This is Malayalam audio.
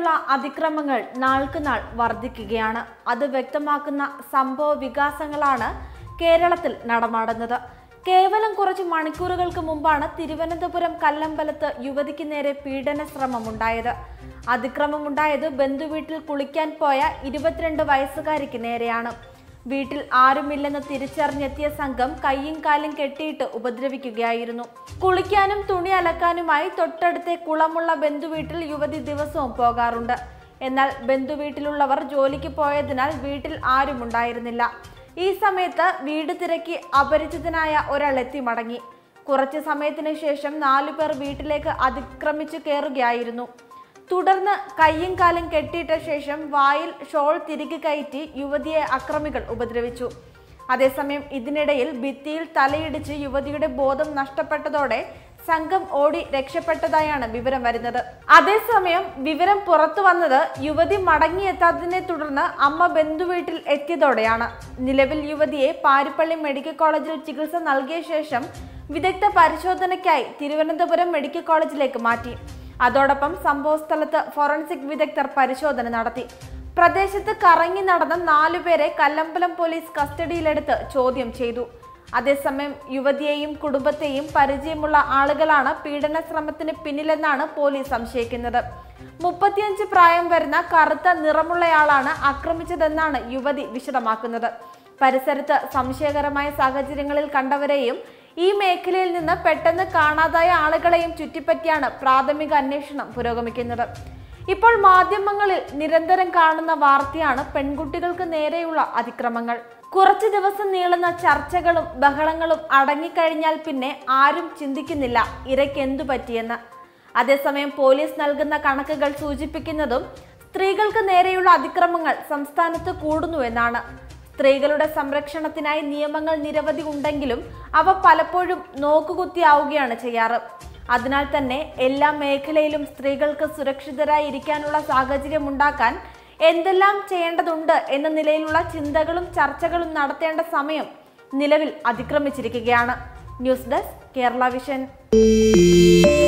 നേരെയുള്ള അതിക്രമങ്ങൾ നാൾക്ക് നാൾ വർദ്ധിക്കുകയാണ് അത് വ്യക്തമാക്കുന്ന സംഭവ വികാസങ്ങളാണ് കേരളത്തിൽ നടമാടുന്നത് കേവലം കുറച്ച് മണിക്കൂറുകൾക്ക് മുമ്പാണ് തിരുവനന്തപുരം കല്ലമ്പലത്ത് യുവതിക്ക് നേരെ പീഡന ശ്രമമുണ്ടായത് അതിക്രമമുണ്ടായത് ബന്ധുവീട്ടിൽ കുളിക്കാൻ പോയ ഇരുപത്തിരണ്ട് വയസ്സുകാരിക്ക് നേരെയാണ് വീട്ടിൽ ആരുമില്ലെന്ന് തിരിച്ചറിഞ്ഞെത്തിയ സംഘം കയ്യും കാലും കെട്ടിയിട്ട് ഉപദ്രവിക്കുകയായിരുന്നു കുളിക്കാനും തുണി അലക്കാനുമായി തൊട്ടടുത്തെ കുളമുള്ള ബന്ധുവീട്ടിൽ യുവതി ദിവസവും പോകാറുണ്ട് എന്നാൽ ബന്ധുവീട്ടിലുള്ളവർ ജോലിക്ക് പോയതിനാൽ വീട്ടിൽ ആരുമുണ്ടായിരുന്നില്ല ഈ സമയത്ത് വീട് തിരക്കി അപരിചിതനായ ഒരാൾ എത്തി മടങ്ങി കുറച്ച് സമയത്തിന് ശേഷം നാലുപേർ വീട്ടിലേക്ക് അതിക്രമിച്ചു കയറുകയായിരുന്നു തുടർന്ന് കയ്യും കാലും കെട്ടിയിട്ട ശേഷം വായിൽ ഷോൾ തിരികെ കയറ്റി യുവതിയെ അക്രമികൾ ഉപദ്രവിച്ചു അതേസമയം ഇതിനിടയിൽ ഭിത്തിയിൽ തലയിടിച്ച് യുവതിയുടെ ബോധം നഷ്ടപ്പെട്ടതോടെ സംഘം ഓടി രക്ഷപ്പെട്ടതായാണ് വിവരം വരുന്നത് അതേസമയം വിവരം പുറത്തു വന്നത് യുവതി മടങ്ങിയെത്താത്തതിനെ തുടർന്ന് അമ്മ ബന്ധുവീട്ടിൽ എത്തിയതോടെയാണ് നിലവിൽ യുവതിയെ പാരിപ്പള്ളി മെഡിക്കൽ കോളേജിൽ ചികിത്സ നൽകിയ ശേഷം വിദഗ്ധ പരിശോധനയ്ക്കായി തിരുവനന്തപുരം മെഡിക്കൽ കോളേജിലേക്ക് മാറ്റി അതോടൊപ്പം സംഭവസ്ഥലത്ത് ഫോറൻസിക് വിദഗ്ധർ പരിശോധന നടത്തി പ്രദേശത്ത് കറങ്ങി നടന്ന നാലുപേരെ കല്ലമ്പലം പോലീസ് കസ്റ്റഡിയിലെടുത്ത് ചോദ്യം ചെയ്തു അതേസമയം യുവതിയെയും കുടുംബത്തെയും പരിചയമുള്ള ആളുകളാണ് പീഡന ശ്രമത്തിന് പിന്നിലെന്നാണ് പോലീസ് സംശയിക്കുന്നത് മുപ്പത്തിയഞ്ച് പ്രായം വരുന്ന കറുത്ത നിറമുള്ളയാളാണ് ആക്രമിച്ചതെന്നാണ് യുവതി വിശദമാക്കുന്നത് പരിസരത്ത് സംശയകരമായ സാഹചര്യങ്ങളിൽ കണ്ടവരെയും ഈ മേഖലയിൽ നിന്ന് പെട്ടെന്ന് കാണാതായ ആളുകളെയും ചുറ്റിപ്പറ്റിയാണ് പ്രാഥമിക അന്വേഷണം പുരോഗമിക്കുന്നത് ഇപ്പോൾ മാധ്യമങ്ങളിൽ നിരന്തരം കാണുന്ന വാർത്തയാണ് പെൺകുട്ടികൾക്ക് നേരെയുള്ള അതിക്രമങ്ങൾ കുറച്ചു ദിവസം നീളുന്ന ചർച്ചകളും ബഹളങ്ങളും അടങ്ങിക്കഴിഞ്ഞാൽ പിന്നെ ആരും ചിന്തിക്കുന്നില്ല ഇരയ്ക്ക് എന്തു പറ്റിയെന്ന് അതേസമയം പോലീസ് നൽകുന്ന കണക്കുകൾ സൂചിപ്പിക്കുന്നതും സ്ത്രീകൾക്ക് നേരെയുള്ള അതിക്രമങ്ങൾ സംസ്ഥാനത്ത് കൂടുന്നുവെന്നാണ് സ്ത്രീകളുടെ സംരക്ഷണത്തിനായി നിയമങ്ങൾ നിരവധി ഉണ്ടെങ്കിലും അവ പലപ്പോഴും നോക്കുകുത്തിയാവുകയാണ് ചെയ്യാറ് അതിനാൽ തന്നെ എല്ലാ മേഖലയിലും സ്ത്രീകൾക്ക് സുരക്ഷിതരായി ഇരിക്കാനുള്ള സാഹചര്യം ഉണ്ടാക്കാൻ എന്തെല്ലാം ചെയ്യേണ്ടതുണ്ട് എന്ന നിലയിലുള്ള ചിന്തകളും ചർച്ചകളും നടത്തേണ്ട സമയം നിലവിൽ അതിക്രമിച്ചിരിക്കുകയാണ് ന്യൂസ് ഡെസ്ക് കേരള വിഷൻ